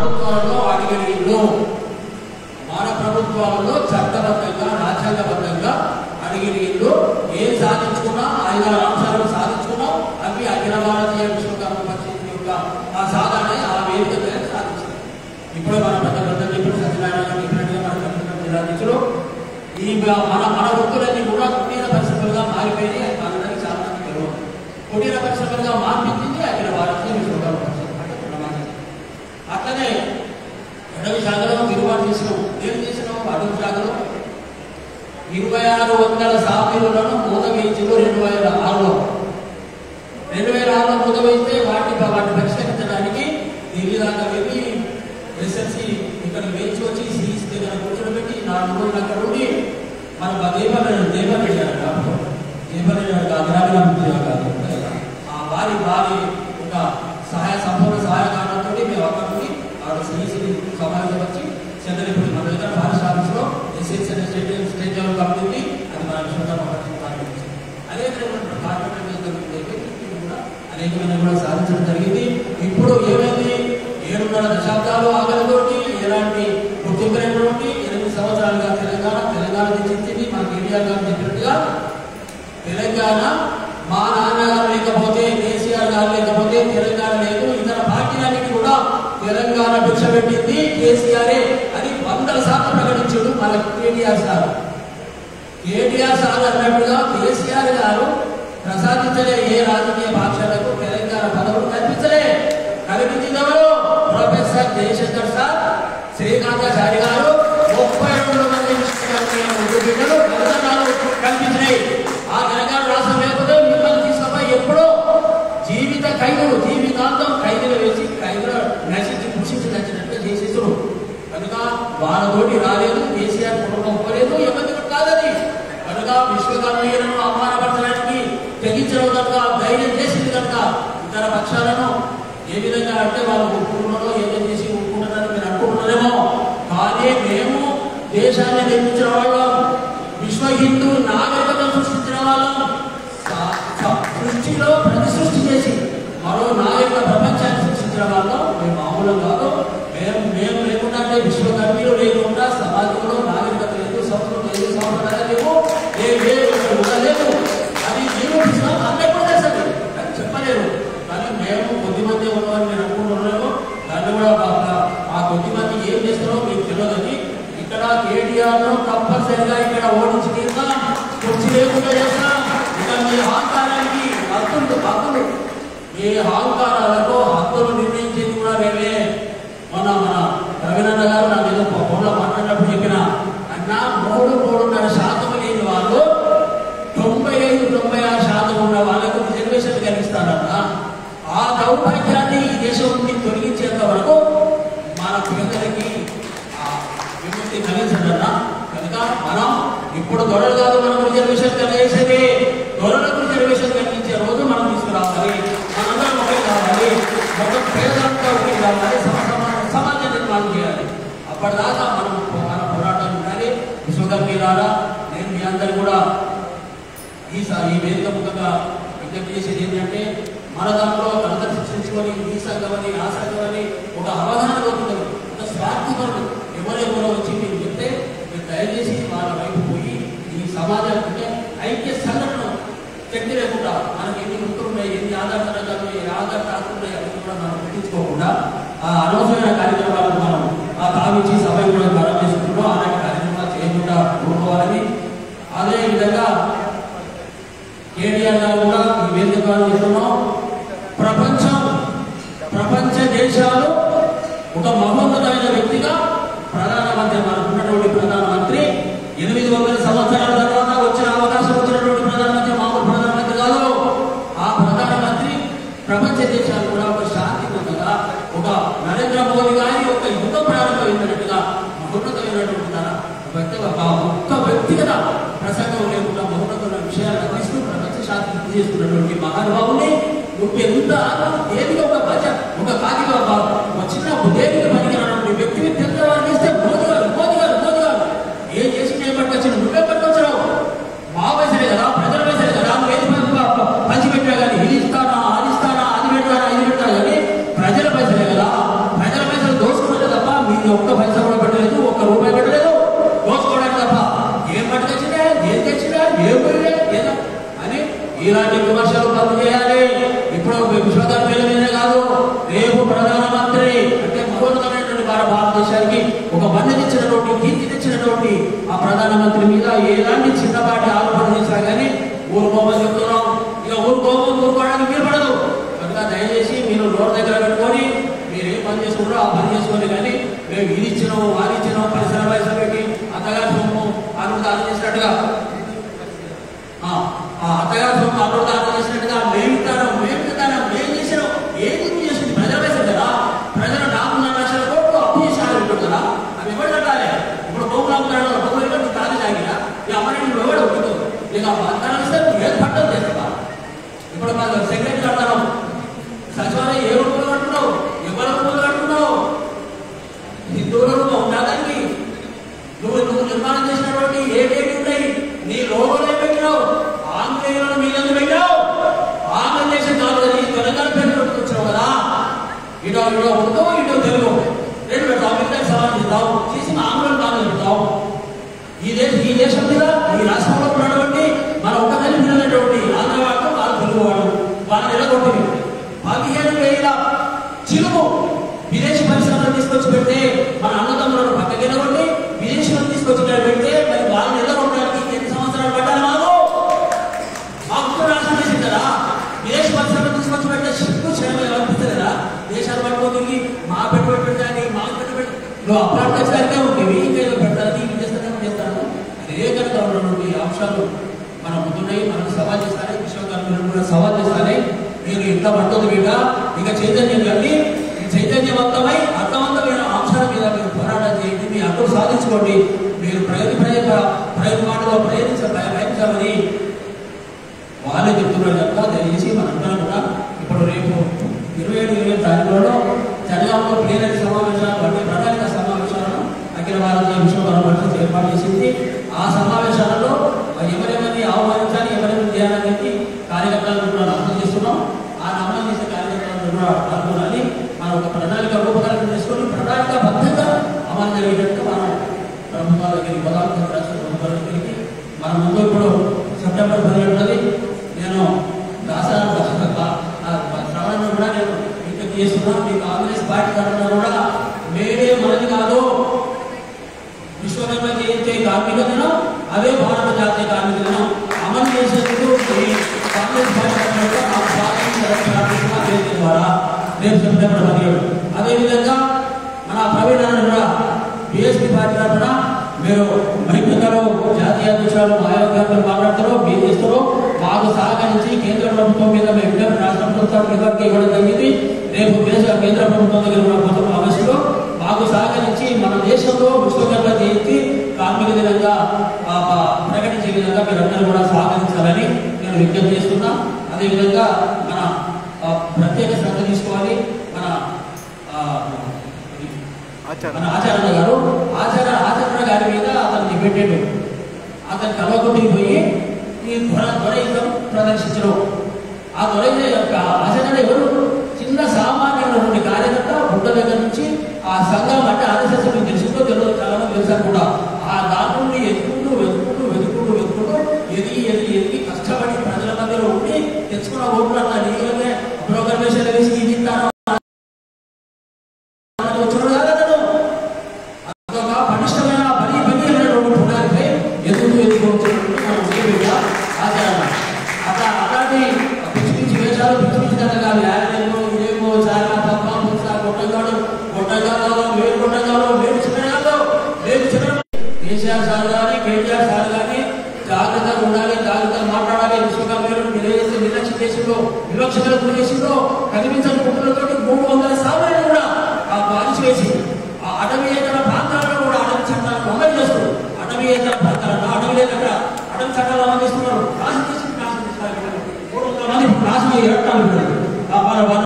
ప్రభుత్వాలలో అడిగిన ఇల్లు మన ప్రభుత్వాలలో చట్టబద్ధంగా రాజ్యాంగబద్ధంగా అడిగిన ఇల్లు ఏం సాధించుకున్నా ఐదారు అంశాలను సాధించుకున్నాం అవి అఖిల భారతీయ విశ్వకర్మ పరిషత్ యొక్క ఆ సాధన ఆ వేదిక మీద సాధించారు ఇప్పుడు మన పెద్ద పెద్ద ఇప్పుడు సత్యనారాయణ గారు చెప్పినట్టుగా మన కమిషన్ జిల్లాధ్యక్షులు ఈ బ- మన మన వృత్తులన్నీ కూడా కుటీర పరిశ్రమలుగా మారిపోయినాయి అది మనకి చాలా మంది తెలియదు కుటీర పరిశ్రమలుగా మార్పించింది అఖిల భారతీయ విశ్వకర్మ పరిషత్ అంటే ప్రమాదం. అట్లనే అడవి శాఖలో తిరుగుబాటు చేసినాం ఏం చేసినాం అడవి శాఖలో ఇరవై ఆరు వందల సాఫీలను మూత వేయించారు రెండు వేల ఆరులో రెండు వేల ఆరులో మూత వేస్తే వాటి వాటిని పరిష్కరించడానికి ఢిల్లీ దాకా వెళ్ళి ఎస్ఎస్సి ఇక్కడ వేయించి వచ్చి సిఈసి దగ్గర కూర్చోబెట్టి నాలుగు రోజులు అక్కడ ఉండి మన దేవరెడ్డి దేవరెడ్డి గారు కాదు దేవరెడ్డి గారు కాదు గ్రామీణ కాదు ఆ వారి వారి ఒక సహాయ సంపూర్ణ సహాయకారంతో మేము అక్కడ నుండి ఆరు సిఈసి సమావేశం వచ్చి చంద్రపూడి మన దగ్గర ఫారెస్ట్ ఆఫీస్లో ఎస్ఎస్ అనే స్టేట్ స్టేట్ లెవెల్ కమిటీ ఉంది అది మన విశ్వకర్మ పరిషత్ పార్టీ అదే విధంగా కార్పొరేట్ కూడా అనేకమైన కూడా సాధించడం జరిగింది ఇప్పుడు ఏమైంది ఏడున్నర దశాబ్దాలు ఆగలతోటి ఎలాంటి గుర్తింపు లేనటువంటి ఎనిమిది సంవత్సరాలుగా తెలంగాణ తెలంగాణ తెచ్చింది మన కేటీఆర్ గారు చెప్పినట్టుగా తెలంగాణ మా నాన్నగారు లేకపోతే కేసీఆర్ గారు లేకపోతే తెలంగాణ లేదు ఇతర పార్టీలన్నిటి కూడా తెలంగాణ భిక్ష పెట్టింది కేసీఆరే అని వందల శాతం ప్రకటించాడు మన కేటీఆర్ సార్ కేటీఆర్ సార్ అన్నట్టుగా కేసీఆర్ గారు ప్రసాదించలే ఏ రాజకీయ పక్షాలకు తెలంగాణ పదవులు కల్పించలే కల్పించింది ఎవరు ప్రొఫెసర్ జయశంకర్ సార్ శ్రీకాంతాచారి గారు ముప్పై రెండు మంది ముగ్గురు బిడ్డలు తెలంగాణలో కల్పించినాయి ఆ తెలంగాణ రాష్ట్రం లేకపోతే మిమ్మల్ని తీసుకుపోయి ఎప్పుడో జీవిత ఖైదులు జీవితాంతం ఖైదులు వేసి ఖైదులు నశించి పుషించి నచ్చినట్టుగా చేసేసారు కనుక వాళ్ళతోటి రాలేదు కేసీఆర్ కుటుంబం పోలేదు ఎవరికి కాదని కనుక విశ్వకర్మయ్యలను అవమానపరచడానికి తెగించడం కనుక ధైర్యం చేసింది కనుక ఇతర పక్షాలను ఏ విధంగా అంటే వాళ్ళు ఒప్పుకున్నారో ఏదో చేసి ఒప్పుకుంటారని మీరు అనుకుంటున్నారేమో కానీ మేము దేశాన్ని నిర్మించిన వాళ్ళం విశ్వ హిందూ నాగరికతను సృష్టించిన వాళ్ళం స- స- సృష్టిలో ప్రతి సృష్టి చేసి మరో నాయక ప్రపంచాన్ని సృష్టించిన వాళ్ళం మేము మామూలు కాదు మేము మేము లేకుండా అంటే విశ్వకర్మీలు లేకుండా సమాజంలో నాగరికత లేదు సంస్కృతి లేదు సాంప్రదాయాలు లేవు ఏ లేవు ఇక్కడ కూడా లేవు అది నిరూపించడం అందరూ కూడా చేస్తారు కానీ చెప్పలేరు కానీ మేము కొద్దిమంది ఉన్నవారు నేను అనుకుంటున్నాము దాన్ని కూడా ఆ- ఆ కొద్దిమంది ఏం చేస్తారో మీకు తెలియదని ఇక్కడ కేటీఆర్ ను తప్పనిసరిగా ఇక్కడ ఓడించి తీరుతాం కుర్చీ లేకుండా చేస్తాం ఇక మీ అహంకారానికి హద్దులు హద్దులు మీ అహంకారాలకు హద్దులు నిర్ణయించేది కూడా మేమే మొన్న మన రవీంద్ర గారు నాకు ఏదో ఫోన్లో మాట్లాడినప్పుడు చెప్పిన అన్న మూడు మూడున్నర శాతం లేని వాళ్ళు తొంభై ఐదు తొంభై ఆరు శాతం ఉన్న వాళ్ళకు రిజర్వేషన్ కలిగిస్తారన్న ఆ దౌర్భాగ్యాన్ని ఈ దేశం నుండి తొలగించేంత వరకు మన పేదలకి ఆ విముక్తి కలిగించడన్న కనుక మనం ఇప్పుడు దొరలు కాదు మనం రిజర్వేషన్ కలిగేసేది దొరలకు రిజర్వేషన్ కలిగించే రోజు మనం తీసుకురావాలి మనందరం ఒకే కావాలి మొత్తం పేదలంతా ఒకే కావాలి సమ సమాన సమాజ నిర్మాణం చేయాలి అప్పటిదాకా మనం మన పోరాటం ఉండాలి విశ్వకర్మీలారా నేను మీ అందరు కూడా ఈసారి ఈ వేదిక ముఖంగా విజ్ఞప్తి చేసేది ఏంటంటే మన దాంట్లో కలత శిక్షించుకొని ఈ సంఘమని ఆ సంఘమని ఒక అవగాహన అవుతున్నారు ఒక స్వార్థపరుడు ఎవరెవరో వచ్చి మీరు చెప్తే మీరు దయచేసి వాళ్ళ వైపు పోయి ఈ సమాజానికి అంటే ఐక్య సంఘటన శక్తి లేకుండా మనకి ఎన్ని వృత్తులు ఉన్నాయి ఎన్ని ఆధార్ సంఘాలు ఉన్నాయి ఏ ఆధార్ కార్డులు ఉన్నాయి అవన్నీ కూడా మనం పట్టించుకోకుండా ఆ అనవసరమైన కార్యక్రమాలను మనం ఆ తావించి సభ కూడా గౌరవం చేసుకుంటున్నాం అలాంటి కార్యక్రమాలు చేయకుండా ఊరుకోవాలని అదే విధంగా కేటీఆర్ గారు కూడా ఈ వేదిక ద్వారా చెప్తున్నాం ప్రపంచం ప్రపంచ దేశాలు ఒక మహోన్నతమైన వ్యక్తిగా ప్రధానమంత్రి మనకున్నటువంటి ప్రధానమంత్రి ఎనిమిది వందల సంవత్సరాల తర్వాత వచ్చిన అవకాశం వచ్చినటువంటి ప్రధానమంత్రి మామూలు ప్రధానమంత్రి కాదు ఆ ప్రధానమంత్రి ప్రపంచ దేశాలు కూడా ఒక శాంతియుతంగా ఒక నరేంద్ర మోదీ గారి ఒక యుద్ధం ప్రారంభమైనట్టుగా మహోన్నతమైనటువంటి తన వ్యక్తి ఒక ఒక్క వ్యక్తిగత ప్రసంగం లేకుండా మహోన్నతమైన విషయాలు అందిస్తూ ప్రపంచ శాంతి చేస్తున్నటువంటి మహానుభావుని నువ్వు ఎంత దేనికి ఒక బజ ఒక కాగిత ఒక చిన్న దేనికి పనికిరానటువంటి వ్యక్తిని తెల్లవారు ఇస్తే మోదీ గారు మోదీ గారు మోదీ గారు ఏం చేసి నేను పట్టుకొచ్చిన నువ్వే పట్టుకొచ్చినావు మా వయసులే కదా ప్రజల వయసులే కదా నువ్వు ఏది పంచిపెట్టా కానీ ఇది ఇస్తానా అది ఇస్తానా అది పెడతానా ఇది పెడతానా కానీ ప్రజల పైసలే కదా ప్రజల పైసలు దోసుకున్న ఇది ఒక్క పైసా కూడా పెట్టలేదు ఒక్క రూపాయి పెట్టలేదు దోచుకోవడానికి తప్ప ఏం పట్టుకొచ్చినా ఏం తెచ్చినా ఏం పోయినా ఏదో అని ఇలాంటి విమర్శలు బంద్ చేయాలి ఇప్పుడు విశ్వకర్మ పేరు మీదే కాదు రేపు ప్రధానమంత్రి అంటే మహోన్నతమైనటువంటి మన భారతదేశానికి ఒక మన్నదిచ్చినటువంటి కీర్తినిచ్చినటువంటి ఆ ప్రధానమంత్రి మీద ఎలాంటి చిన్నపాటి ఆరోపణ చేసినా కానీ ఊరుకోమని చెప్తున్నాం ఇక ఊరుకోమని ఊరుకోవడానికి మీరు పడదు కనుక దయచేసి మీరు నోట్ దగ్గర పెట్టుకొని మీరు ఏ పని చేసుకుంటారో ఆ పని చేసుకోండి కానీ మేము ఇది ఇచ్చినాము వారి ఇచ్చినాము పరిసర పైసలు పెట్టి అత్తగారి సొమ్ము అను దానం చేసినట్టుగా ఆ ఆ అత్తగారి సొమ్ము అప్పుడు దానం చేసినట్టుగా మేము ఇస్తాను మేము ఇస్తాను మేము చేసినాం ఏది నువ్వు చేసింది ప్రజల పైసలు కదా ప్రజలు నాలుగున్నర లక్షల కోట్లు అప్పు చేసి ఆడుకుంటారు కదా అవి ఎవరు కట్టాలి ఇప్పుడు భూములు అమ్ముతాడు భూములు ఇవ్వండి, నువ్వు తాగి తాగినా ఈ అమ్మని నువ్వు ఎవడు ఉంటుంది ఇక వాగ్దానం ఇస్తే నువ్వు ఏది పట్టదు చేస్తావా ఇప్పుడు మన సెక్రటరీ అంటారు సచివాలయం ఏ రూపంలో కట్టున్నావు ఎవరి రూపంలో కట్టున్నావు హిందువుల రూపం ఉండడానికి నువ్వు నువ్వు నిర్మాణం చేసినటువంటి ఏ డేట్ ఉన్నాయి నీ లోగోలు ఏం పెట్టినావు ఆంగ్లేయులను మీరెందుకు పెట్టావు ఆంగ్లదేశం కాదు కదా, ఈ తెలంగాణ పేరు పెట్టుకొచ్చావు కదా ఇటో ఇటో ఉందో ఇటో తెలుగు రెండు పెడతావు మిగతా సవాల్ చేస్తావు చేసి ఆంగ్లం కాదు పెడతావు ఈ దేశ ఈ దేశం మీద ఈ రాష్ట్రంలో ఉన్నటువంటి మన ఒక కలిపినటువంటి ఆంధ్రవాడు వాళ్ళు తెలుగువాడు వాళ్ళని ఎడగొట్టింది పదిహేను వేల చిలుము విదేశీ పరిశ్రమలు తీసుకొచ్చి పెడితే మన అన్నదమ్ములను పక్కకి ఎడగొట్టి విదేశీలను తీసుకొచ్చి ఇక్కడ పెడితే మరి వాళ్ళని ఎడగొట్టడానికి ఎన్ని సంవత్సరాలు పట్టాలి మాకు మాకు రాష్ట్రం చేసింది కదా విదేశీ పరిశ్రమలు తీసుకొచ్చి పెట్టే సిగ్గు క్షేమం అనిపిస్తుంది కదా దేశాలు పట్టుకోతుంది మా పెట్టుబడి పెట్టడానికి మా పెట్టుబడి నువ్వు అప్రాట్ ఖచ్చితంగా ఉంటుంది ఇంకా ఏదో పెట్టడానికి ఇవి చేస్తానే చేస్తాను అదే కనుక ఉన్నటువంటి అంశాలు మన ముందున్నాయి మనం సవాల్ చేస్తానే విశ్వకర్మలు కూడా సవాల్ చేస్తానే మీరు ఇంత పడుతుంది బిడ్డ ఇక చైతన్యం కలిగి చైతన్యవంతమై అర్థవంతమైన అంశాల మీద మీరు పోరాటం చేయండి మీ హక్కులు సాధించుకోండి మీరు ప్రగతి ప్రయోగ ప్రయోగ మాటలో ప్రయత్నించ ప్రయత్నించామని వాళ్ళే చెప్తున్నారు కనుక దయచేసి మనందరం కూడా ఇప్పుడు రేపు ఇరవై ఏడు ఇరవై తారీఖులలో జనగాంలో ప్లేనరీ సమావేశాలు అంటే ప్రణాళిక సమావేశాలను అఖిల భారత విశ్వకర్మ పరిషత్ ఏర్పాటు చేసింది ఆ సమావేశాలలో ఎవరెవరిని ఆహ్వానించాలి ఎవరెవరిని చేయాలని చెప్పి కార్యకర్తలను కూడా అర్థం చేస్తున్నాం ఆ నమోదు చేసే కార్యకర్తలను కూడా పాల్గొనాలి మనం ఒక ప్రణాళిక రూపకల్పన చేసుకొని ప్రణాళిక బద్ధంగా అమలు జరిగేటట్టు మనం ప్రభుత్వాల దగ్గరికి పదార్థం రాష్ట్ర ప్రభుత్వాల దగ్గరికి మన ముందు ఇప్పుడు సెప్టెంబర్ పదిహేడు ఉన్నది నేను దాసరాలు శ్రవణ కూడా నేను విజ్ఞప్తి చేస్తున్నాను మీ కాంగ్రెస్ పార్టీ తరఫున కూడా మేడే మనది కాదు విశ్వకర్మ జయంతి కార్మిక దినం అదే భారత జాతీయ కార్మిక దినం అమలు చేసేందుకు ఈ కాంగ్రెస్ పార్టీ తరఫున కూడా మా పార్టీ ప్రారంభించిన జయంతి ద్వారా రేపు సెప్టెంబర్ పదిహేడు అదేవిధంగా మన ప్రవీణ్ అన్న కూడా బిఎస్పీ పార్టీ తరఫున మీరు మహిళలు జాతీయ అధ్యక్షులు మాయావతి మాట్లాడతారో మీరు చేస్తారో మాకు సహకరించి కేంద్ర ప్రభుత్వం మీద మేము విజ్ఞప్తి రాష్ట్ర ప్రభుత్వం ఇవ్వడానికి ఇవ్వడం జరిగింది రేపు దేశ కేంద్ర ప్రభుత్వం దగ్గర ఉన్న కొంత ఆగస్టులో మాకు సహకరించి మన దేశంలో విశ్వకర్మ జయంతి కార్మిక దినంగా ఆ, ఆ, ప్రకటించే విధంగా మీరందరూ కూడా సహకరించాలని నేను విజ్ఞప్తి చేస్తున్నా అదేవిధంగా మన ఆ, ప్రత్యేక శ్రద్ధ తీసుకోవాలి మన ఆ, మన ఆచార్య గారు ఆచార్య ఆచార్య గారి మీద అతను డిబేటెడ్ అతను కలవకుంటికి పోయి ఈ దొర దొరైజం ప్రదర్శించడం ఆ దొరైజ యొక్క ఆచరణ ఎవరు చిన్న సామాన్యుడు కార్యకర్త బుట్ట దగ్గర నుంచి ఆ సంఘం అంటే ఆర్ఎస్ఎస్ మీకు తెలుసుకుంటూ తెలియదు చాలా మంది తెలుసారు కూడా ఆ దాని నుండి ఎదుకుంటూ వెతుకుంటూ వెతుకుంటూ వెతుకుంటూ ఎదిగి ఎదిగి ఎదిగి కష్టపడి ప్రజల మధ్యలో ఉండి తెచ్చుకున్న ఓట్లు అట్లా నీళ్ళనే ప్రోగ్రామేషన్ వేసి ఇది ఇస్తాను వచ్చినాడు కాదు అతను అదొక పటిష్టమైన బలి బలి అనేటువంటి పునాదిపై ఎదుగుతూ ఎదుగుతున్నట్టు మనం ఉండేవిగా ఆచరణ అట్లా అలాంటి పిచ్చి పిచ్చి వేషాలు పిచ్చి పిచ్చి కథగాలు యారేమో ఇదేమో చాలా తప్ప పుచ్చ కొట్టగాడు కొట్టగాలో వేరు కొట్టగాలో వేరు చిన్నగాలో వేరు చిన్న కేసీఆర్ సార్ కానీ కేటీఆర్ సార్ కానీ జాగ్రత్తగా ఉండాలి జాగ్రత్తగా మాట్లాడాలి విశ్వకర్మలు నిర్వహించి నిర్లక్ష్యం చేసిందో వివక్షతలు గురి చేసిందో కనిపించని కుటుంబంతో మూడు వందల